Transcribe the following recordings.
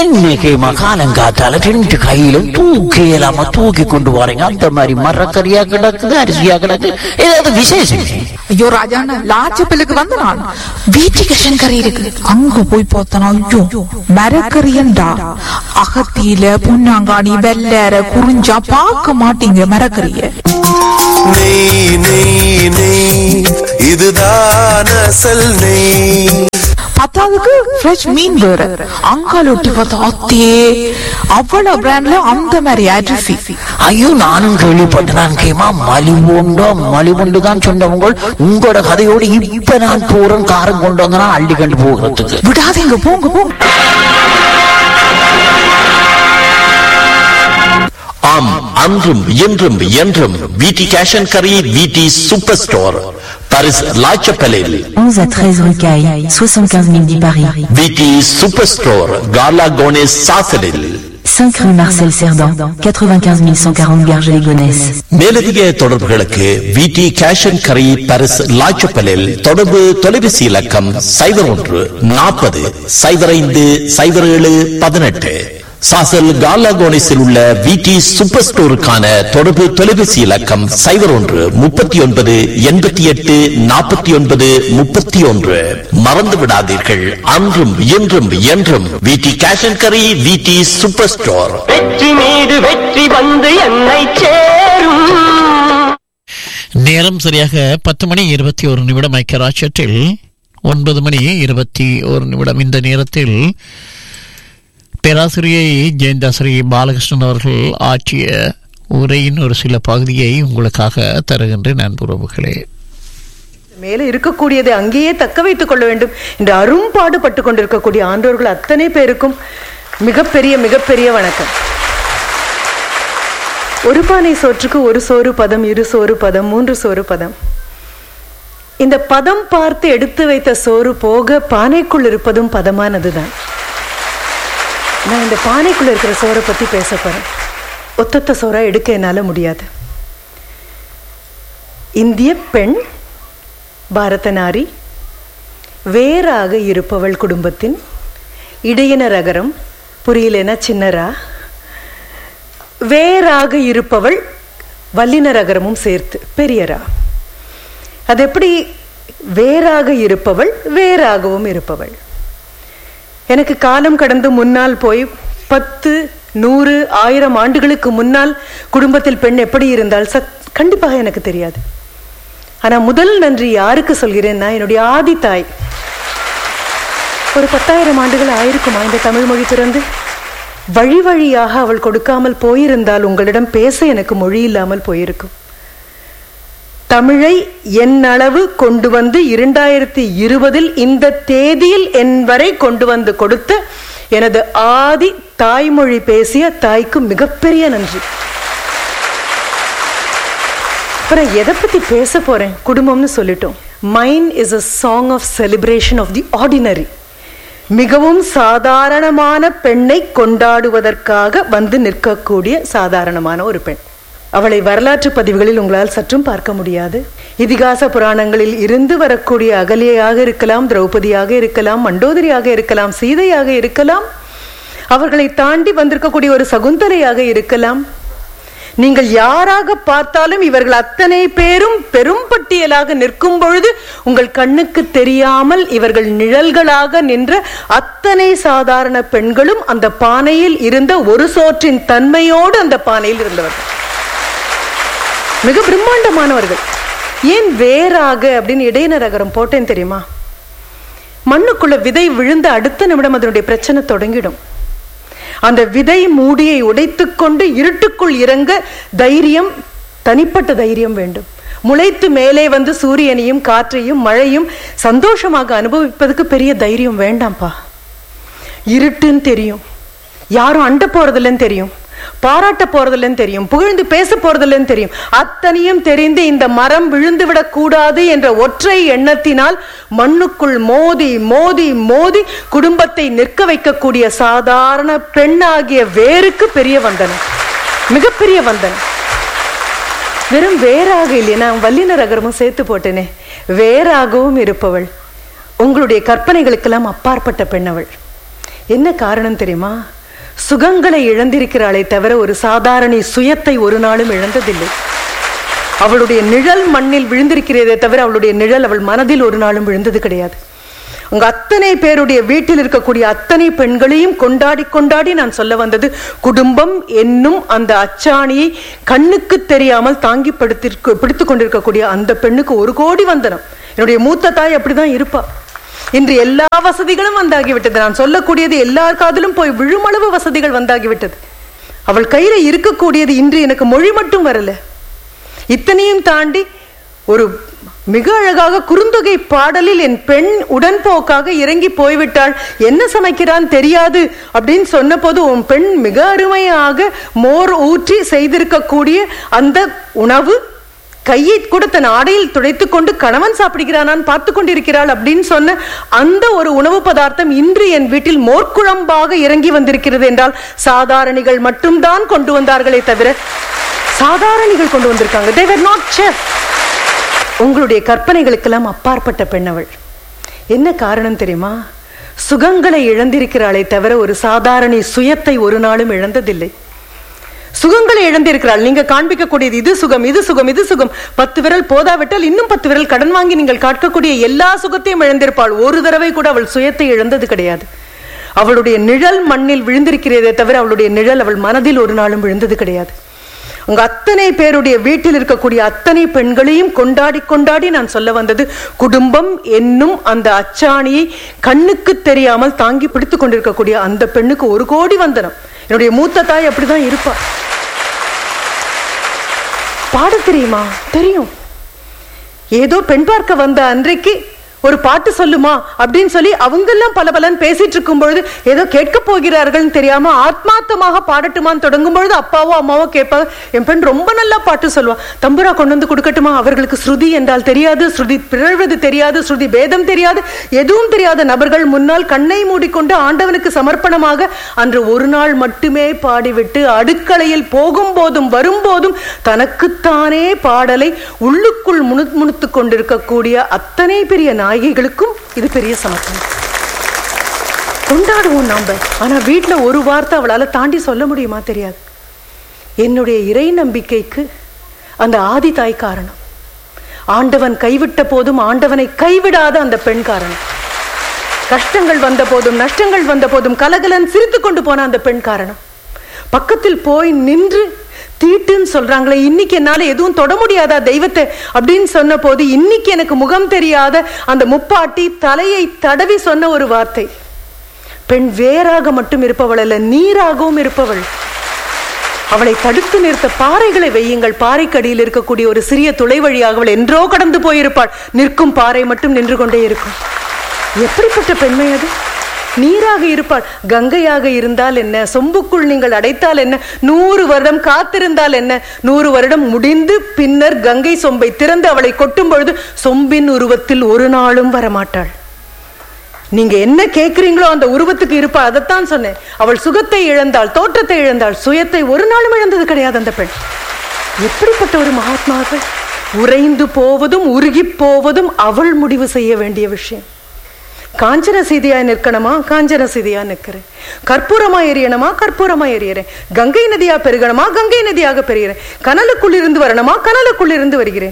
இன்னைக்கு மகாலங்காத்தால ரெண்டு கையிலும் தூக்கி இல்லாம தூக்கி கொண்டு வரீங்க அந்த மாதிரி மரக்கறியா கிடக்குது அரிசியா கிடக்கு ஏதாவது விசேஷம் ஐயோ ராஜாண்ணா லாச்சப்பிலுக்கு வந்து நான் வீட்டுக்கு கறி இருக்கு அங்க போய் பார்த்தனா ஐயோ மரக்கறியண்டா அகத்தியில புண்ணாங்காணி வெள்ளற குறிஞ்சா பார்க்க மாட்டீங்க மரக்கறிய நெய் நெய் நெய் இதுதான் அசல் நெய் பத்தாவதுக்கு ஃப்ரெஷ் மீன் வேற அங்கால ஒட்டி பார்த்தா அத்தே அவ்வளவு பிராண்ட்ல அந்த மாதிரி அரிசி ஐயோ நானும் கேள்விப்பட்டேன் கேமா மலிவுண்டோ மலிவுண்டு தான் சொன்னவங்க உங்களோட கதையோடு இப்ப நான் போறேன் காரம் கொண்டு வந்தனா அள்ளி கண்டு போகிறதுக்கு விடாதீங்க போங்க போங்க ஆம் அன்றும் இன்றும் என்றும் விடி கேஷ் அண்ட் கரி விடி சூப்பர் ஸ்டோர் பாரிஸ் லாச்சப்பலில் 11 à 13 rue Caille, 75 000 10 Paris. விடி சூப்பர் ஸ்டோர் கார்லா கோனேஸ் சாசலில் 5 rue Marcel Cerdan, 95 140 Garges-les-Gonesse. மேலதிக தொடர்புகளுக்கு விடி கேஷ் அண்ட் கரி பாரிஸ் லாச்சப்பலில் தொடர்பு தொலைபேசி இலக்கம் சைபர் ஒன்று நாற்பது சைபர் ஐந்து சைபர் ஏழு பதினெட்டு சாசல் கார்லா கோனேஸில் உள்ள விடி சூப்பர் ஸ்டோருக்கான தொடர்பு தொலைபேசி இலக்கம் சைபர் ஒன்று முப்பத்தி ஒன்பது எண்பத்தி எட்டு நாற்பத்தி ஒன்பது முப்பத்தி ஒன்று மறந்து விடாதீர்கள் அன்றும் இன்றும் என்றும் விடி கேஷ் அண்ட் கரி விடி சூப்பர் ஸ்டோர் வெற்றி மீது வெற்றி வந்து என்னை சேரும் நேரம் சரியாக பத்து மணி இருபத்தி ஒரு நிமிடம் ஐக்கியராட்சத்தில் ஒன்பது மணி இருபத்தி ஒரு நிமிடம் இந்த நேரத்தில் பேராசிரியை ஜெயந்தாசிரி பாலகிருஷ்ணன் அவர்கள் ஆற்றிய உரையின் ஒரு சில பகுதியை உங்களுக்காக தருகின்றேன் அன்புறவுகளே மேலே இருக்கக்கூடியதை அங்கேயே தக்க வைத்துக் கொள்ள வேண்டும் என்று அரும்பாடுபட்டு கொண்டிருக்கக்கூடிய ஆண்டோர்கள் அத்தனை பேருக்கும் மிகப்பெரிய மிகப்பெரிய வணக்கம் ஒரு பானை சோற்றுக்கு ஒரு சோறு பதம் இரு சோறு பதம் மூன்று சோறு பதம் இந்த பதம் பார்த்து எடுத்து வைத்த சோறு போக பானைக்குள் இருப்பதும் பதமானதுதான் நான் இந்த பானைக்குள்ள இருக்கிற சோறை பத்தி பேச போறேன் ஒத்தொத்த சோறா எடுக்க என்னால முடியாது இந்திய பெண் பாரத நாரி வேறாக இருப்பவள் குடும்பத்தின் இடையின ரகரம் புரியலனா சின்னரா வேறாக இருப்பவள் வல்லின ரகரமும் சேர்த்து பெரியரா அது எப்படி வேறாக இருப்பவள் வேறாகவும் இருப்பவள் எனக்கு காலம் கடந்து முன்னால் போய் பத்து நூறு ஆயிரம் ஆண்டுகளுக்கு முன்னால் குடும்பத்தில் பெண் எப்படி இருந்தால் சத் கண்டிப்பாக எனக்கு தெரியாது ஆனா முதல் நன்றி யாருக்கு சொல்கிறேன்னா என்னுடைய ஆதி தாய் ஒரு பத்தாயிரம் ஆண்டுகள் ஆயிருக்குமா இந்த தமிழ் மொழி பிறந்து வழி வழியாக அவள் கொடுக்காமல் போயிருந்தால் உங்களிடம் பேச எனக்கு மொழி இல்லாமல் போயிருக்கும் தமிழை என் அளவு கொண்டு வந்து இரண்டாயிரத்தி இருபதில் இந்த தேதியில் என் வரை கொண்டு வந்து கொடுத்த எனது ஆதி தாய்மொழி பேசிய தாய்க்கு மிகப்பெரிய நன்றி அப்புறம் எதை பத்தி பேச போறேன் குடும்பம்னு சொல்லிட்டோம் mine is a song of celebration of the ordinary மிகவும் சாதாரணமான பெண்ணை கொண்டாடுவதற்காக வந்து நிற்கக்கூடிய சாதாரணமான ஒரு பெண் அவளை வரலாற்று பதிவுகளில் உங்களால் சற்றும் பார்க்க முடியாது இதிகாச புராணங்களில் இருந்து வரக்கூடிய அகலியாக இருக்கலாம் திரௌபதியாக இருக்கலாம் மண்டோதரியாக இருக்கலாம் சீதையாக இருக்கலாம் அவர்களை தாண்டி வந்திருக்கக்கூடிய ஒரு சகுந்தலையாக இருக்கலாம் நீங்கள் யாராக பார்த்தாலும் இவர்கள் அத்தனை பேரும் பெரும் பட்டியலாக நிற்கும் பொழுது உங்கள் கண்ணுக்கு தெரியாமல் இவர்கள் நிழல்களாக நின்ற அத்தனை சாதாரண பெண்களும் அந்த பானையில் இருந்த ஒரு சோற்றின் தன்மையோடு அந்த பானையில் இருந்தவர்கள் மிக பிரம்மாண்டமானவர்கள் ஏன் வேறாக அப்படின்னு இடையினரகரம் போட்டேன் தெரியுமா மண்ணுக்குள்ள விதை விழுந்த அடுத்த நிமிடம் அதனுடைய பிரச்சனை தொடங்கிடும் அந்த விதை மூடியை உடைத்துக்கொண்டு இருட்டுக்குள் இறங்க தைரியம் தனிப்பட்ட தைரியம் வேண்டும் முளைத்து மேலே வந்து சூரியனையும் காற்றையும் மழையும் சந்தோஷமாக அனுபவிப்பதுக்கு பெரிய தைரியம் வேண்டாம்ப்பா இருட்டுன்னு தெரியும் யாரும் அண்ட போறதில்லன்னு தெரியும் பாராட்ட போறதில்லன்னு தெரியும் புகழ்ந்து பேச போறதில்லன்னு தெரியும் அத்தனையும் தெரிந்து இந்த மரம் விழுந்து விடக்கூடாது என்ற ஒற்றை எண்ணத்தினால் மண்ணுக்குள் மோதி மோதி மோதி குடும்பத்தை நிற்க வைக்கக்கூடிய சாதாரண பெண்ணாகிய வேருக்கு பெரிய வந்தனம் மிகப்பெரிய வந்தனம் வெறும் வேறாக இல்லையா நான் வல்லின ரகரமும் சேர்த்து போட்டேனே வேறாகவும் இருப்பவள் உங்களுடைய கற்பனைகளுக்கெல்லாம் அப்பாற்பட்ட பெண்ணவள் என்ன காரணம் தெரியுமா சுகங்களை இழந்திருக்கிறாளே தவிர ஒரு சாதாரண சுயத்தை ஒரு நாளும் இழந்ததில்லை அவளுடைய நிழல் மண்ணில் விழுந்திருக்கிறதே தவிர அவளுடைய நிழல் அவள் மனதில் ஒரு நாளும் விழுந்தது கிடையாது உங்க அத்தனை பேருடைய வீட்டில் இருக்கக்கூடிய அத்தனை பெண்களையும் கொண்டாடி கொண்டாடி நான் சொல்ல வந்தது குடும்பம் என்னும் அந்த அச்சாணியை கண்ணுக்கு தெரியாமல் தாங்கி படுத்திருக்க பிடித்துக் கொண்டிருக்கக்கூடிய அந்த பெண்ணுக்கு ஒரு கோடி வந்தனம் என்னுடைய மூத்த தாய் அப்படிதான் இருப்பா இன்று எல்லா வசதிகளும் வந்தாகிவிட்டது நான் சொல்லக்கூடியது எல்லார் காதிலும் போய் விழுமளவு வசதிகள் வந்தாகிவிட்டது அவள் கையில இருக்கக்கூடியது இன்று எனக்கு மொழி மட்டும் வரல இத்தனையும் தாண்டி ஒரு மிக அழகாக குறுந்தொகை பாடலில் என் பெண் உடன்போக்காக இறங்கி போய்விட்டாள் என்ன சமைக்கிறான் தெரியாது அப்படின்னு சொன்ன போது உன் பெண் மிக அருமையாக மோர் ஊற்றி செய்திருக்கக்கூடிய அந்த உணவு கையை கூட தன் ஆடையில் துடைத்துக் கொண்டு கணவன் சாப்பிடுகிறானான் பார்த்து கொண்டிருக்கிறாள் அப்படின்னு சொன்ன அந்த ஒரு உணவு பதார்த்தம் இன்று என் வீட்டில் மோர்க்குழம்பாக இறங்கி வந்திருக்கிறது என்றால் சாதாரணிகள் மட்டும்தான் கொண்டு வந்தார்களே தவிர சாதாரணிகள் கொண்டு வந்திருக்காங்க they were not chef உங்களுடைய கற்பனைகளுக்கெல்லாம் அப்பாற்பட்ட பெண்ணவள் என்ன காரணம் தெரியுமா சுகங்களை இழந்திருக்கிறாளே தவிர ஒரு சாதாரண சுயத்தை ஒரு நாளும் இழந்ததில்லை சுகங்களை இழந்திருக்கிறாள் நீங்க காண்பிக்கக்கூடியது இது சுகம் இது சுகம் இது சுகம் பத்து விரல் போதாவிட்டால் இன்னும் பத்து விரல் கடன் வாங்கி நீங்கள் காட்டக்கூடிய எல்லா சுகத்தையும் இழந்திருப்பாள் ஒரு தடவை கூட அவள் சுயத்தை இழந்தது கிடையாது அவளுடைய நிழல் மண்ணில் விழுந்திருக்கிறதே தவிர அவளுடைய நிழல் அவள் மனதில் ஒரு நாளும் விழுந்தது கிடையாது உங்க அத்தனை பேருடைய வீட்டில் இருக்கக்கூடிய அத்தனை பெண்களையும் கொண்டாடி கொண்டாடி நான் சொல்ல வந்தது குடும்பம் என்னும் அந்த அச்சாணியை கண்ணுக்கு தெரியாமல் தாங்கி பிடித்துக் கொண்டிருக்கக்கூடிய அந்த பெண்ணுக்கு ஒரு கோடி வந்தனம் என்னுடைய மூத்த தாய் அப்படிதான் இருப்பா பாட தெரியுமா தெரியும் ஏதோ பெண் பார்க்க வந்த அன்றைக்கு ஒரு பாட்டு சொல்லுமா அப்படின்னு சொல்லி அவங்கெல்லாம் பல பலன் பேசிட்டு இருக்கும் பொழுது ஏதோ கேட்க போகிறார்கள்னு தெரியாம ஆத்மார்த்தமாக பாடட்டுமான்னு தொடங்கும் பொழுது அப்பாவோ அம்மாவோ கேட்பாங்க என் பெண் ரொம்ப நல்லா பாட்டு சொல்லுவா தம்புரா கொண்டு வந்து கொடுக்கட்டுமா அவர்களுக்கு ஸ்ருதி என்றால் தெரியாது ஸ்ருதி பிறழ்வது தெரியாது ஸ்ருதி பேதம் தெரியாது எதுவும் தெரியாத நபர்கள் முன்னால் கண்ணை மூடிக்கொண்டு ஆண்டவனுக்கு சமர்ப்பணமாக அன்று ஒரு நாள் மட்டுமே பாடிவிட்டு அடுக்கலையில் போகும்போதும் வரும்போதும் தனக்குத்தானே பாடலை உள்ளுக்குள் முணு முணுத்துக் கொண்டிருக்கக்கூடிய அத்தனை பெரிய நாயகிகளுக்கும் இது பெரிய சமர்ப்பணம் கொண்டாடுவோம் நாம ஆனா வீட்டுல ஒரு வார்த்தை அவளால தாண்டி சொல்ல முடியுமா தெரியாது என்னுடைய இறை நம்பிக்கைக்கு அந்த ஆதி தாய் காரணம் ஆண்டவன் கைவிட்ட போதும் ஆண்டவனை கைவிடாத அந்த பெண் காரணம் கஷ்டங்கள் வந்த போதும் நஷ்டங்கள் வந்த போதும் கலகலன் சிரித்து கொண்டு போன அந்த பெண் காரணம் பக்கத்தில் போய் நின்று தீட்டுன்னு சொல்றாங்களே இன்னைக்கு என்னால எதுவும் தொட முடியாதா தெய்வத்தை அப்படின்னு சொன்ன போது இன்னைக்கு எனக்கு முகம் தெரியாத அந்த முப்பாட்டி தலையை தடவி சொன்ன ஒரு வார்த்தை பெண் வேறாக மட்டும் இருப்பவள் அல்ல நீராகவும் இருப்பவள் அவளை தடுத்து நிறுத்த பாறைகளை வையுங்கள் பாறைக்கடியில் இருக்கக்கூடிய ஒரு சிறிய துளை வழியாக அவள் என்றோ கடந்து போயிருப்பாள் நிற்கும் பாறை மட்டும் நின்று கொண்டே இருக்கும் எப்படிப்பட்ட பெண்மை அது நீராக இருப்பாள் கங்கையாக இருந்தால் என்ன சொம்புக்குள் நீங்கள் அடைத்தால் என்ன நூறு வருடம் காத்திருந்தால் என்ன நூறு வருடம் முடிந்து பின்னர் கங்கை சொம்பை திறந்து அவளை கொட்டும் பொழுது சொம்பின் உருவத்தில் ஒரு நாளும் வரமாட்டாள் நீங்க என்ன கேட்கிறீங்களோ அந்த உருவத்துக்கு இருப்பா அதைத்தான் சொன்னேன் அவள் சுகத்தை இழந்தாள் தோற்றத்தை இழந்தாள் சுயத்தை ஒரு நாளும் இழந்தது கிடையாது அந்த பெண் எப்படிப்பட்ட ஒரு மகாத்மாக்கள் உறைந்து போவதும் உருகி போவதும் அவள் முடிவு செய்ய வேண்டிய விஷயம் காஞ்சன சீதையா நிற்கணுமா காஞ்சன சீதையா நிற்கிறேன் கற்பூரமா எரியணுமா கற்பூரமா எரியறேன் கங்கை நதியா பெருகணுமா கங்கை நதியாக பெறுகிறேன் கனலுக்குள் இருந்து வரணுமா கனலுக்குள் இருந்து வருகிறேன்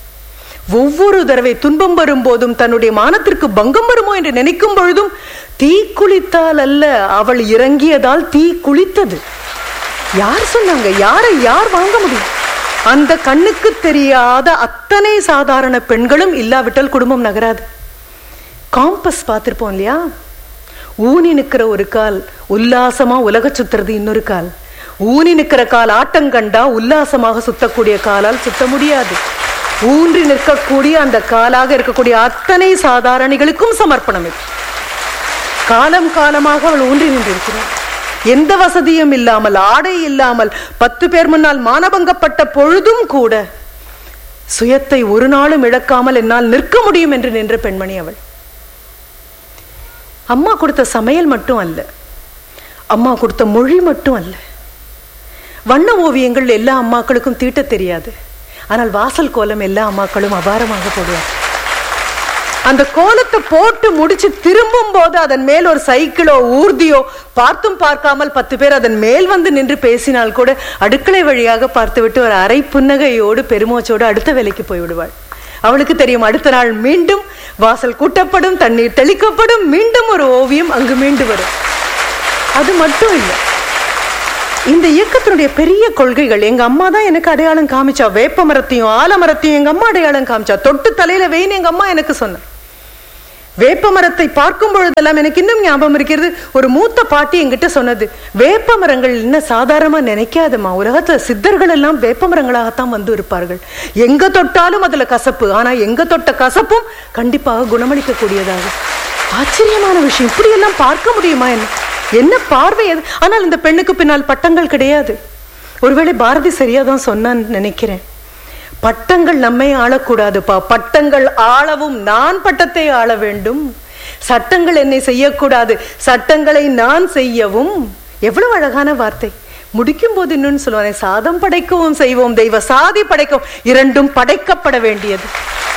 ஒவ்வொரு தடவை துன்பம் வரும்போதும் தன்னுடைய மானத்திற்கு பங்கம் வருமோ என்று நினைக்கும் பொழுதும் தீ குளித்தால் அல்ல அவள் இறங்கியதால் தீ குளித்தது யார் சொன்னாங்க யாரை யார் வாங்க முடியும் அந்த கண்ணுக்கு தெரியாத அத்தனை சாதாரண பெண்களும் இல்லாவிட்டால் குடும்பம் நகராது காம்பஸ் பார்த்திருப்போம் இல்லையா ஊனி நிக்கிற ஒரு கால் உல்லாசமா உலக சுத்துறது இன்னொரு கால் ஊனி நிக்கிற கால் ஆட்டம் கண்டா உல்லாசமாக சுத்தக்கூடிய காலால் சுத்த முடியாது ஊன்றி நிற்கக்கூடிய அந்த காலாக இருக்கக்கூடிய அத்தனை சாதாரணிகளுக்கும் சமர்ப்பணம் இது காலம் காலமாக அவள் ஊன்றி நின்றிருக்கிறாள் எந்த வசதியும் இல்லாமல் ஆடை இல்லாமல் பத்து பேர் முன்னால் மானபங்கப்பட்ட பொழுதும் கூட சுயத்தை ஒரு நாளும் இழக்காமல் என்னால் நிற்க முடியும் என்று நின்ற பெண்மணி அவள் அம்மா கொடுத்த சமையல் மட்டும் அல்ல அம்மா கொடுத்த மொழி மட்டும் அல்ல வண்ண ஓவியங்கள் எல்லா அம்மாக்களுக்கும் தீட்ட தெரியாது ஆனால் வாசல் கோலம் எல்லா அம்மாக்களும் அபாரமாக போடுவார் அந்த கோலத்தை போட்டு முடிச்சு திரும்பும் போது அதன் மேல் ஒரு சைக்கிளோ ஊர்தியோ பார்த்தும் பார்க்காமல் பத்து பேர் அதன் மேல் வந்து நின்று பேசினால் கூட அடுக்களை வழியாக பார்த்துவிட்டு ஒரு அரை புன்னகையோடு பெருமூச்சோடு அடுத்த வேலைக்கு போய் விடுவாள் அவளுக்கு தெரியும் அடுத்த நாள் மீண்டும் வாசல் கூட்டப்படும் தண்ணீர் தெளிக்கப்படும் மீண்டும் ஒரு ஓவியம் அங்கு மீண்டு வரும் அது மட்டும் இல்லை இந்த இயக்கத்தினுடைய பெரிய கொள்கைகள் எங்க அம்மா தான் எனக்கு அடையாளம் காமிச்சா வேப்ப மரத்தையும் ஆலமரத்தையும் எங்க அம்மா அடையாளம் காமிச்சா தொட்டு தலையில வெயின்னு எங்க அம்மா எனக்கு சொன்ன வேப்ப மரத்தை பார்க்கும் பொழுதெல்லாம் எனக்கு இன்னும் ஞாபகம் இருக்கிறது ஒரு மூத்த பாட்டி என்கிட்ட சொன்னது வேப்ப மரங்கள் என்ன சாதாரணமா நினைக்காதம்மா உலகத்துல சித்தர்கள் எல்லாம் வேப்ப மரங்களாகத்தான் வந்து இருப்பார்கள் எங்க தொட்டாலும் அதுல கசப்பு ஆனா எங்க தொட்ட கசப்பும் கண்டிப்பாக குணமளிக்க கூடியதாக ஆச்சரியமான விஷயம் இப்படி எல்லாம் பார்க்க முடியுமா என்ன என்ன பார்வை அது ஆனால் இந்த பெண்ணுக்கு பின்னால் பட்டங்கள் கிடையாது ஒருவேளை பாரதி சரியாதான் சொன்னான்னு நினைக்கிறேன் பட்டங்கள் நம்மை ஆளக்கூடாதுப்பா பட்டங்கள் ஆளவும் நான் பட்டத்தை ஆள வேண்டும் சட்டங்கள் என்னை செய்யக்கூடாது சட்டங்களை நான் செய்யவும் எவ்வளவு அழகான வார்த்தை முடிக்கும் போது இன்னொன்னு சொல்லுவானே சாதம் படைக்கவும் செய்வோம் தெய்வ சாதி படைக்கவும் இரண்டும் படைக்கப்பட வேண்டியது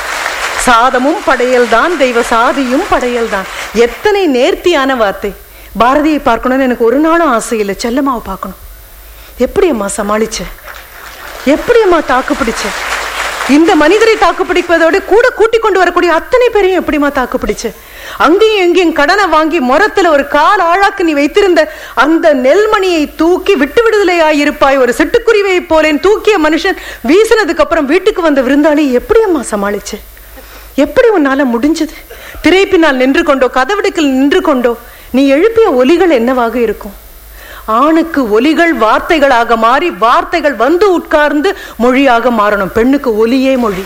சாதமும் படையல் தான் தெய்வ சாதியும் படையல் தான் எத்தனை நேர்த்தியான வார்த்தை பாரதியை பார்க்கணும்னு எனக்கு ஒரு நாளும் ஆசை இல்லை செல்லம்மாவை பார்க்கணும் எப்படி அம்மா சமாளிச்ச எப்படி அம்மா தாக்கு பிடிச்ச இந்த மனிதரை தாக்கு பிடிப்பதோடு கூட கூட்டி கொண்டு வரக்கூடிய அத்தனை பேரையும் எப்படிமா தாக்கு பிடிச்ச அங்கேயும் எங்கேயும் கடனை வாங்கி முரத்துல ஒரு கால் ஆழாக்கு நீ வைத்திருந்த அந்த நெல்மணியை தூக்கி விட்டு விடுதலையாய் இருப்பாய் ஒரு சிட்டுக்குருவியை போலேன் தூக்கிய மனுஷன் வீசினதுக்கு அப்புறம் வீட்டுக்கு வந்த விருந்தாளி எப்படி அம்மா சமாளிச்ச எப்படி உன்னால முடிஞ்சது திரை பின்னால் நின்று கொண்டோ கதவடுக்கில் நின்று கொண்டோ நீ எழுப்பிய ஒலிகள் என்னவாக இருக்கும் ஆணுக்கு ஒலிகள் வார்த்தைகளாக மாறி வார்த்தைகள் வந்து உட்கார்ந்து மொழியாக மாறணும் பெண்ணுக்கு ஒலியே மொழி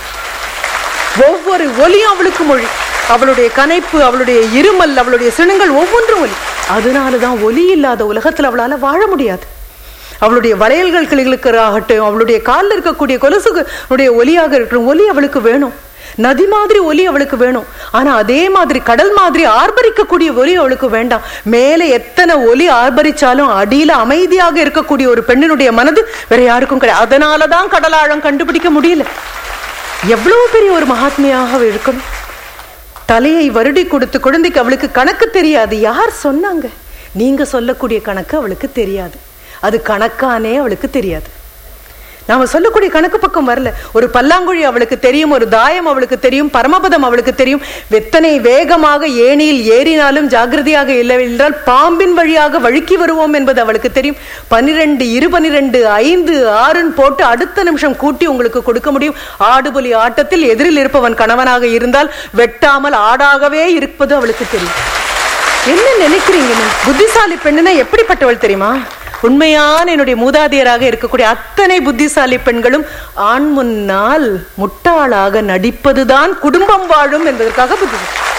ஒவ்வொரு ஒலியும் அவளுக்கு மொழி அவளுடைய கனைப்பு அவளுடைய இருமல் அவளுடைய சினங்கள் ஒவ்வொன்றும் ஒலி அதனாலதான் ஒலி இல்லாத உலகத்துல அவளால வாழ முடியாது அவளுடைய வளையல்கள் கிளிகளுக்கு ஆகட்டும் அவளுடைய காலில் இருக்கக்கூடிய கொலுசுடைய ஒலியாக இருக்கட்டும் ஒலி அவளுக்கு வேணும் நதி மாதிரி ஒலி அவளுக்கு வேணும் ஆனா அதே மாதிரி கடல் மாதிரி ஆர்ப்பரிக்கக்கூடிய ஒலி அவளுக்கு வேண்டாம் மேலே எத்தனை ஒலி ஆர்ப்பரிச்சாலும் அடியில அமைதியாக இருக்கக்கூடிய ஒரு பெண்ணினுடைய மனது வேற யாருக்கும் கிடையாது அதனாலதான் கடலாழம் கண்டுபிடிக்க முடியல எவ்வளவு பெரிய ஒரு மகாத்மியாக அவ இருக்கணும் தலையை வருடி கொடுத்து குழந்தைக்கு அவளுக்கு கணக்கு தெரியாது யார் சொன்னாங்க நீங்க சொல்லக்கூடிய கணக்கு அவளுக்கு தெரியாது அது கணக்கானே அவளுக்கு தெரியாது நாம சொல்லக்கூடிய கணக்கு பக்கம் வரல ஒரு பல்லாங்குழி அவளுக்கு தெரியும் ஒரு தாயம் அவளுக்கு தெரியும் பரமபதம் அவளுக்கு தெரியும் வெத்தனை வேகமாக ஏணியில் ஏறினாலும் ஜாகிரதையாக இல்லை என்றால் பாம்பின் வழியாக வழுக்கி வருவோம் என்பது அவளுக்கு தெரியும் பனிரெண்டு இரு பனிரெண்டு ஐந்து ஆறுன்னு போட்டு அடுத்த நிமிஷம் கூட்டி உங்களுக்கு கொடுக்க முடியும் ஆடுபுலி ஆட்டத்தில் எதிரில் இருப்பவன் கணவனாக இருந்தால் வெட்டாமல் ஆடாகவே இருப்பது அவளுக்கு தெரியும் என்ன நினைக்கிறீங்க நீ புத்திசாலி பெண்ணுனா எப்படிப்பட்டவள் தெரியுமா உண்மையான என்னுடைய மூதாதையராக இருக்கக்கூடிய அத்தனை புத்திசாலி பெண்களும் ஆண் முன்னால் முட்டாளாக நடிப்பதுதான் குடும்பம் வாழும் என்பதற்காக புத்தி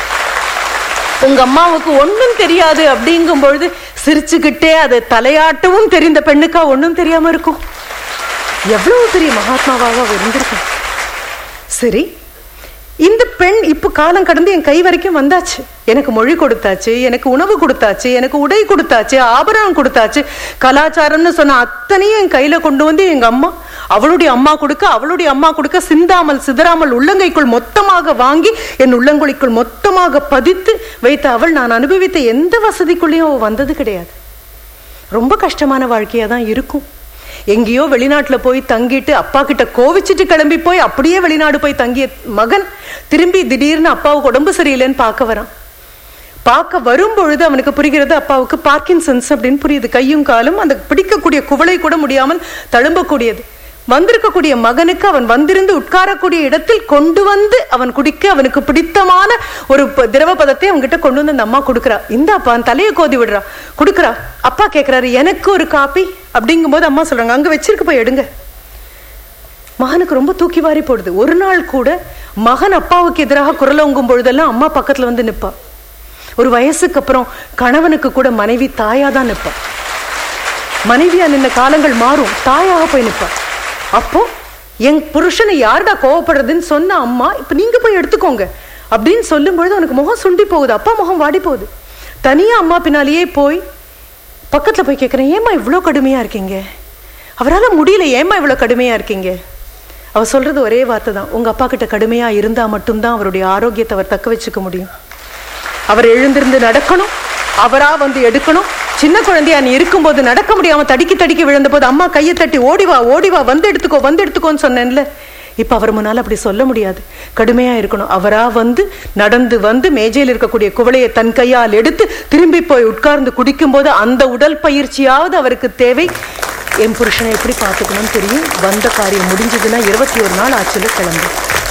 உங்க அம்மாவுக்கு ஒண்ணும் தெரியாது அப்படிங்கும் பொழுது சிரிச்சுக்கிட்டே அதை தலையாட்டவும் தெரிந்த பெண்ணுக்கா ஒண்ணும் தெரியாம இருக்கும் எவ்வளவு பெரிய மகாத்மாவாக அவ இருந்திருக்கும் சரி இந்த பெண் இப்ப காலம் கடந்து என் கை வரைக்கும் வந்தாச்சு எனக்கு மொழி கொடுத்தாச்சு எனக்கு உணவு கொடுத்தாச்சு எனக்கு உடை கொடுத்தாச்சு ஆபரணம் கொடுத்தாச்சு கலாச்சாரம்னு சொன்ன அத்தனையும் என் கையில கொண்டு வந்து எங்க அம்மா அவளுடைய அம்மா கொடுக்க அவளுடைய அம்மா கொடுக்க சிந்தாமல் சிதறாமல் உள்ளங்கைக்குள் மொத்தமாக வாங்கி என் உள்ளங்குழிக்குள் மொத்தமாக பதித்து வைத்த அவள் நான் அனுபவித்த எந்த வசதிக்குள்ளேயும் அவ வந்தது கிடையாது ரொம்ப கஷ்டமான வாழ்க்கையா தான் இருக்கும் எங்கேயோ வெளிநாட்டுல போய் தங்கிட்டு அப்பா கிட்ட கோவிச்சிட்டு கிளம்பி போய் அப்படியே வெளிநாடு போய் தங்கிய மகன் திரும்பி திடீர்னு அப்பாவுக்கு உடம்பு சரியில்லைன்னு பார்க்க வரான் பார்க்க வரும் பொழுது அவனுக்கு புரிகிறது அப்பாவுக்கு பார்க்கின்சன்ஸ் அப்படின்னு புரியுது கையும் காலும் அந்த பிடிக்கக்கூடிய குவளை கூட முடியாமல் தழும்பக்கூடியது வந்திருக்கக்கூடிய மகனுக்கு அவன் வந்திருந்து உட்காரக்கூடிய இடத்தில் கொண்டு வந்து அவன் குடிக்க அவனுக்கு பிடித்தமான ஒரு ப- திரவ பதத்தை அவன்கிட்ட கொண்டு வந்து அந்த அம்மா கொடுக்குறா இந்த அப்பா அவன் தலையை கோதி விடுறா கொடுக்குறா அப்பா கேட்கிறாரு எனக்கு ஒரு காப்பி அப்படிங்கும்போது அம்மா சொல்றாங்க அங்க வச்சிருக்கு போய் எடுங்க மகனுக்கு ரொம்ப தூக்கி வாரி போடுது ஒரு நாள் கூட மகன் அப்பாவுக்கு எதிராக குரல் ஓங்கும் பொழுதெல்லாம் அம்மா பக்கத்துல வந்து நிப்பா ஒரு வயசுக்கு அப்புறம் கணவனுக்கு கூட மனைவி தாயா தான் நிப்பா மனைவியா நின்ன காலங்கள் மாறும் தாயாக போய் நிப்பா அப்போ என் புருஷனை யாருடா கோவப்படுறதுன்னு சொன்ன அம்மா இப்ப நீங்க போய் எடுத்துக்கோங்க அப்படின்னு சொல்லும் பொழுது அவனுக்கு முகம் சுண்டி போகுது அப்பா முகம் வாடி போகுது தனியா அம்மா பின்னாலேயே போய் பக்கத்துல போய் கேட்கிறேன் ஏம்மா இவ்வளோ கடுமையா இருக்கீங்க அவரால முடியல ஏம்மா இவ்வளோ கடுமையா இருக்கீங்க அவ சொல்றது ஒரே வார்த்தை தான் உங்க அப்பா கிட்ட கடுமையா இருந்தா மட்டும்தான் அவருடைய ஆரோக்கியத்தை அவர் தக்க வச்சுக்க முடியும் அவர் எழுந்திருந்து நடக்கணும் அவரா வந்து எடுக்கணும் சின்ன குழந்தையா நீ இருக்கும்போது நடக்க முடியாம தடிக்கி தடிக்கி விழுந்த போது அம்மா கையை தட்டி ஓடி வா ஓடி வா வந்து எடுத்துக்கோ வந்து எடுத்துக்கோன்னு சொன்னேன்ல இப்ப அவர் முன்னால அப்படி சொல்ல முடியாது கடுமையா இருக்கணும் அவரா வந்து நடந்து வந்து மேஜையில் இருக்கக்கூடிய குவளையை தன் கையால் எடுத்து திரும்பி போய் உட்கார்ந்து குடிக்கும் போது அந்த உடல் பயிற்சியாவது அவருக்கு தேவை என் புருஷனை எப்படி பார்த்துக்கணும்னு தெரியும் வந்த காரியம் முடிஞ்சதுன்னா இருபத்தி ஒரு நாள் ஆச்சுல கிளம்பு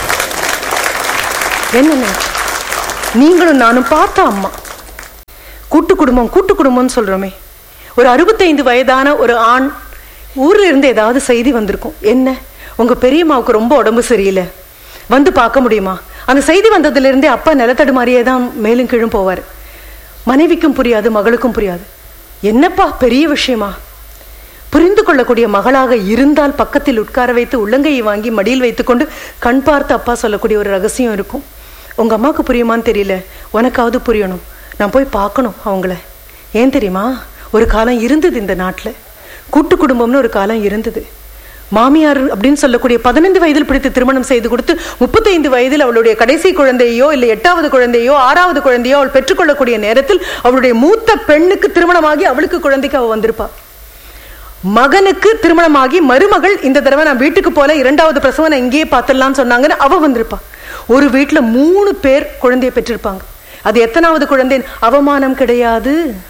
என்னங்க நீங்களும் நானும் பார்த்த அம்மா கூட்டு குடும்பம் கூட்டு குடும்பம்னு சொல்றோமே ஒரு அறுபத்தைந்து வயதான ஒரு ஆண் ஊர்ல இருந்து ஏதாவது செய்தி வந்திருக்கும் என்ன உங்க பெரியம்மாவுக்கு ரொம்ப உடம்பு சரியில்லை வந்து பார்க்க முடியுமா அந்த செய்தி வந்ததுல இருந்தே அப்பா நிலத்தடு மாதிரியே தான் மேலும் கீழும் போவார் மனைவிக்கும் புரியாது மகளுக்கும் புரியாது என்னப்பா பெரிய விஷயமா புரிந்து கொள்ளக்கூடிய மகளாக இருந்தால் பக்கத்தில் உட்கார வைத்து உள்ளங்கையை வாங்கி மடியில் வைத்துக்கொண்டு கண் பார்த்து அப்பா சொல்லக்கூடிய ஒரு ரகசியம் இருக்கும் உங்க அம்மாவுக்கு புரியுமான்னு தெரியல உனக்காவது புரியணும் நான் போய் பார்க்கணும் அவங்கள ஏன் தெரியுமா ஒரு காலம் இருந்தது இந்த நாட்டில் கூட்டு குடும்பம்னு ஒரு காலம் இருந்தது மாமியார் அப்படின்னு சொல்லக்கூடிய பதினைந்து வயதில் பிடித்து திருமணம் செய்து கொடுத்து முப்பத்தைந்து வயதில் அவளுடைய கடைசி குழந்தையோ இல்லை எட்டாவது குழந்தையோ ஆறாவது குழந்தையோ அவள் பெற்றுக்கொள்ளக்கூடிய நேரத்தில் அவளுடைய மூத்த பெண்ணுக்கு திருமணமாகி அவளுக்கு குழந்தைக்கு அவள் வந்திருப்பா மகனுக்கு திருமணமாகி மருமகள் இந்த தடவை நான் வீட்டுக்கு போல இரண்டாவது பிரசவம் நான் இங்கேயே பார்த்துடலாம்னு சொன்னாங்கன்னு அவ வந்திருப்பா ஒரு வீட்டுல மூணு பேர் குழந்தையை பெற்றிருப்பாங்க அது எத்தனாவது குழந்தை அவமானம் கிடையாது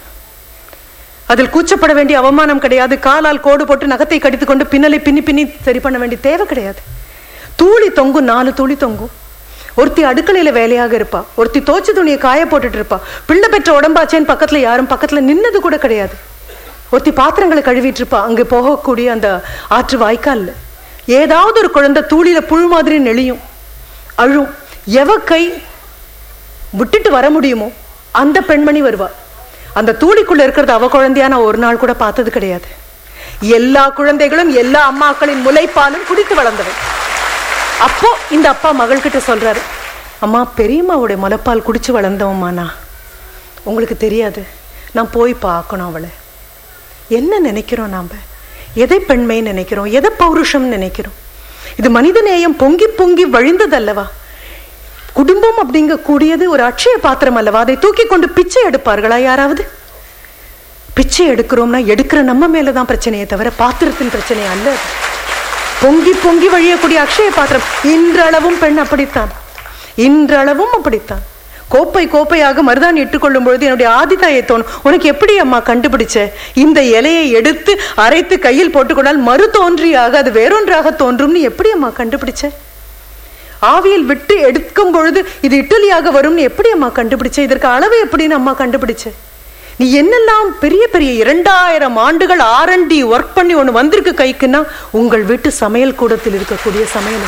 அதில் கூச்சப்பட வேண்டிய அவமானம் கிடையாது காலால் கோடு போட்டு நகத்தை கடித்து கொண்டு பின்னலை பின்னி பின்னி சரி பண்ண வேண்டிய தேவை கிடையாது தூளி தொங்கும் நாலு தூளி தொங்கும் ஒருத்தி அடுக்கலையில வேலையாக இருப்பா ஒருத்தி தோச்சு துணியை காய போட்டுட்டு இருப்பா பிள்ளை பெற்ற உடம்பாச்சேன்னு பக்கத்துல யாரும் பக்கத்துல நின்னது கூட கிடையாது ஒருத்தி பாத்திரங்களை கழுவிட்டு இருப்பா அங்க போகக்கூடிய அந்த ஆற்று வாய்க்கால்ல ஏதாவது ஒரு குழந்தை தூளில புழு மாதிரி நெளியும் அழும் எவ கை விட்டுட்டு வர முடியுமோ அந்த பெண்மணி வருவா அந்த தூளிக்குள்ள இருக்கிறது அவ குழந்தையா நான் ஒரு நாள் கூட பார்த்தது கிடையாது எல்லா குழந்தைகளும் எல்லா அம்மாக்களின் முளைப்பாலும் குடித்து வளர்ந்தவன் அப்போ இந்த அப்பா மகள்கிட்ட சொல்றாரு அம்மா பெரியம்மாவுடைய முளைப்பால் குடிச்சு வளர்ந்தவம்மா நான் உங்களுக்கு தெரியாது நான் போய் பார்க்கணும் அவளை என்ன நினைக்கிறோம் நாம எதை பெண்மை நினைக்கிறோம் எதை பௌருஷம் நினைக்கிறோம் இது மனித நேயம் பொங்கி பொங்கி வழிந்ததல்லவா குடும்பம் அப்படிங்கக்கூடியது ஒரு அட்சய பாத்திரம் அல்லவா அதை தூக்கி கொண்டு பிச்சை எடுப்பார்களா யாராவது பிச்சை எடுக்கிறோம்னா எடுக்கிற நம்ம மேலதான் பிரச்சனையே தவிர பாத்திரத்தின் பிரச்சனை அல்ல அது. பொங்கி பொங்கி வழியக்கூடிய அக்ஷய பாத்திரம் இன்றளவும் பெண் அப்படித்தான் இன்றளவும் அப்படித்தான் கோப்பை கோப்பையாக மருதாணி இட்டுக்கொள்ளும் பொழுது என்னுடைய ஆதிதாயை தோணும் உனக்கு எப்படி அம்மா கண்டுபிடிச்ச இந்த இலையை எடுத்து அரைத்து கையில் போட்டுக்கொண்டால் மறு தோன்றியாக அது வேறொன்றாக தோன்றும்னு எப்படி அம்மா கண்டுபிடிச்ச ஆவியில் விட்டு எடுக்கும் பொழுது இது இட்டலியாக வரும்னு எப்படி அம்மா கண்டுபிடிச்ச இதற்கு அளவு எப்படின்னு அம்மா கண்டுபிடிச்ச நீ என்னெல்லாம் பெரிய பெரிய இரண்டாயிரம் ஆண்டுகள் ஆர்என்டி ஒர்க் பண்ணி ஒண்ணு வந்திருக்கு கைக்குன்னா உங்கள் வீட்டு சமையல் கூடத்தில் இருக்கக்கூடிய சமையல்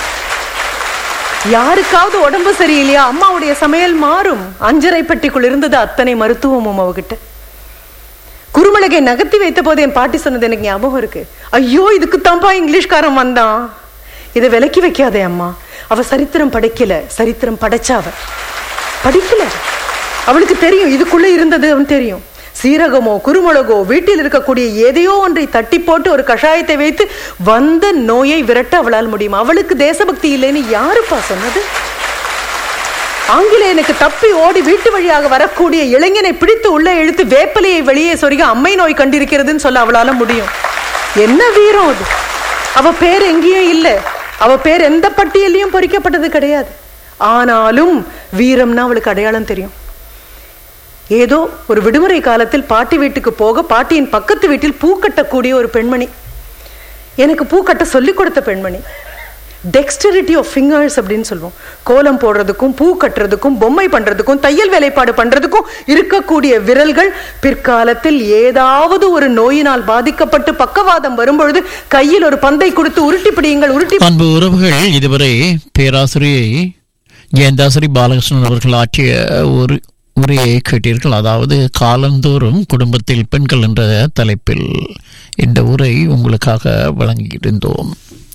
யாருக்காவது உடம்பு சரியில்லையா அம்மாவுடைய சமையல் மாறும் அஞ்சரை பெட்டிக்குள் இருந்தது அத்தனை மருத்துவமும் அவகிட்ட குருமிளகை நகர்த்தி வைத்த போது என் பாட்டி சொன்னது எனக்கு ஞாபகம் இருக்கு ஐயோ இதுக்கு தான்ப்பா இங்கிலீஷ்காரன் வந்தான் இதை விலக்கி வைக்காதே அம்மா அவ சரித்திரம் படைக்கல சரித்திரம் படைச்சாவ படிக்கல அவளுக்கு தெரியும் இதுக்குள்ள இருந்தது அவன் தெரியும் சீரகமோ குருமிளகோ வீட்டில் இருக்கக்கூடிய எதையோ ஒன்றை தட்டி போட்டு ஒரு கஷாயத்தை வைத்து வந்த நோயை விரட்ட அவளால் முடியும் அவளுக்கு தேசபக்தி இல்லைன்னு யாருப்பா சொன்னது ஆங்கிலேயனுக்கு தப்பி ஓடி வீட்டு வழியாக வரக்கூடிய இளைஞனை பிடித்து உள்ள இழுத்து வேப்பலையை வெளியே சொருகி அம்மை நோய் கண்டிருக்கிறதுன்னு சொல்ல அவளால முடியும் என்ன வீரம் அது அவ பேர் எங்கேயும் இல்லை அவ பேர் எந்த பட்டியலையும் பொறிக்கப்பட்டது கிடையாது ஆனாலும் வீரம்னா அவளுக்கு அடையாளம் தெரியும் ஏதோ ஒரு விடுமுறை காலத்தில் பாட்டி வீட்டுக்கு போக பாட்டியின் பக்கத்து வீட்டில் பூ கட்டக்கூடிய ஒரு பெண்மணி எனக்கு பூ கட்ட சொல்லிக் கொடுத்த பெண்மணி டெக்ஸ்டரிட்டி ஆஃப் ஃபிங்கர்ஸ் அப்படின்னு சொல்லுவோம் கோலம் போடுறதுக்கும் பூ கட்டுறதுக்கும் பொம்மை பண்றதுக்கும் தையல் வேலைப்பாடு பண்றதுக்கும் இருக்கக்கூடிய விரல்கள் பிற்காலத்தில் ஏதாவது ஒரு நோயினால் பாதிக்கப்பட்டு பக்கவாதம் வரும்பொழுது கையில் ஒரு பந்தை கொடுத்து உருட்டி பிடியுங்கள் உருட்டி அன்பு உறவுகள் இதுவரை பேராசிரியை ஜெயந்தாசிரி பாலகிருஷ்ணன் அவர்கள் ஆற்றிய ஒரு உரையை கேட்டீர்கள் அதாவது காலந்தோறும் குடும்பத்தில் பெண்கள் என்ற தலைப்பில் இந்த உரை உங்களுக்காக வழங்கியிருந்தோம்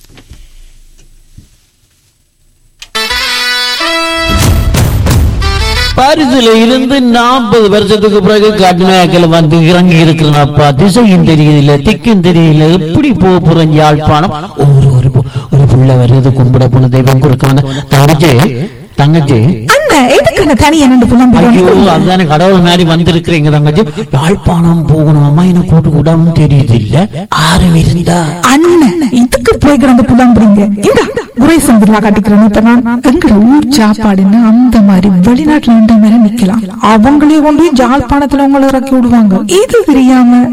பாரிஸ்ல இருந்து நாற்பது வருஷத்துக்கு பிறகு கடுமையாக்கல வந்து இறங்கி இருக்கிறனப்பா திசையும் தெரியல திக்கும் தெரியல எப்படி போக போறேன் யாழ்ப்பாணம் ஒரு ஒரு ஒரு ஒரு புள்ள வருது கும்பிட போன தெய்வம் குறுக்க வந்த தங்கச்சி தங்கச்சி அண்ணன் எதுக்கு என்ன தனியா நின்று ஐயோ புலம்பிக்கணும் அதுதானே கடவுள் மாதிரி வந்திருக்கிறீங்க தங்கச்சி யாழ்ப்பாணம் போகணும் அம்மா என்ன கூட்டு கூடாம தெரியுது இல்ல ஆறு இருந்தா அண்ணன் இதுக்கு போய் கிடந்து புலம்புறீங்க இந்த குறை சந்திரா காட்டிக்கிறேன் இப்ப நான் எங்க ஊர் சாப்பாடுன்னு அந்த மாதிரி வெளிநாட்டுல இருந்த மாதிரி நிக்கலாம் அவங்களே கொண்டு போய் ஜாழ்ப்பாணத்துல உங்களை இறக்கி விடுவாங்க இது தெரியாம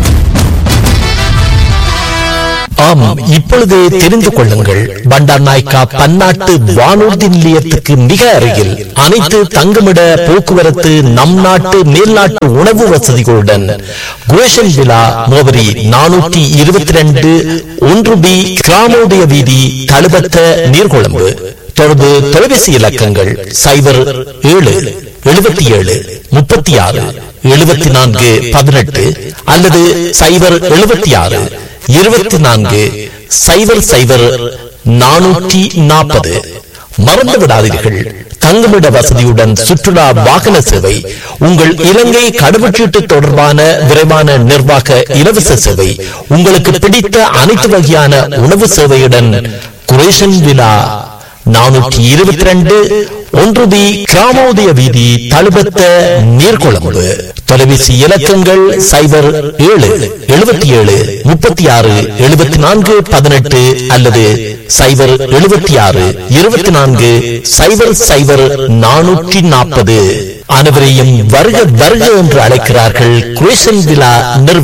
ஆம் இப்பொழுது தெரிந்து கொள்ளுங்கள் பண்டார் நாய்க்கா பன்னாட்டு வானூர்தி நிலையத்துக்கு மிக அருகில் அனைத்து தங்குமிட போக்குவரத்து நம் நாட்டு மேல்நாட்டு உணவு வசதிகளுடன் குரேஷன் விழா முகவரி நானூற்றி இருபத்தி ரெண்டு ஒன்று பி கிராமோதய வீதி தழுபத்த நீர்கொழும்பு தொடர்பு தொலைபேசி இலக்கங்கள் சைபர் ஏழு எழுபத்தி ஏழு முப்பத்தி ஆறு எழுபத்தி நான்கு பதினெட்டு அல்லது சைபர் எழுபத்தி ஆறு இருபத்தி நான்கு சைபர் சைபர் நானூற்றி நாற்பது மறந்து விடாதீர்கள் தங்குமிட வசதியுடன் சுற்றுலா வாகன சேவை உங்கள் இலங்கை கடவுச்சீட்டு தொடர்பான விரைவான நிர்வாக இலவச சேவை உங்களுக்கு பிடித்த அனைத்து வகையான உணவு சேவையுடன் குரேஷன் விழா நானூற்றி இருபத்தி ரெண்டு ஒன்று பி கிராமோதய வீதி தழுபத்த நீர்கொழும்பு தொலைபேசி இலக்கங்கள் சைபர் ஏழு எழுபத்தி ஏழு முப்பத்தி ஆறு எழுபத்தி நான்கு பதினெட்டு அல்லது சைபர் எழுபத்தி ஆறு இருபத்தி நான்கு சைபர் சைபர் நானூற்றி நாற்பது அனைவரையும் வருக வருக என்று அழைக்கிறார்கள் குரேஷன் விழா நிறுவனம்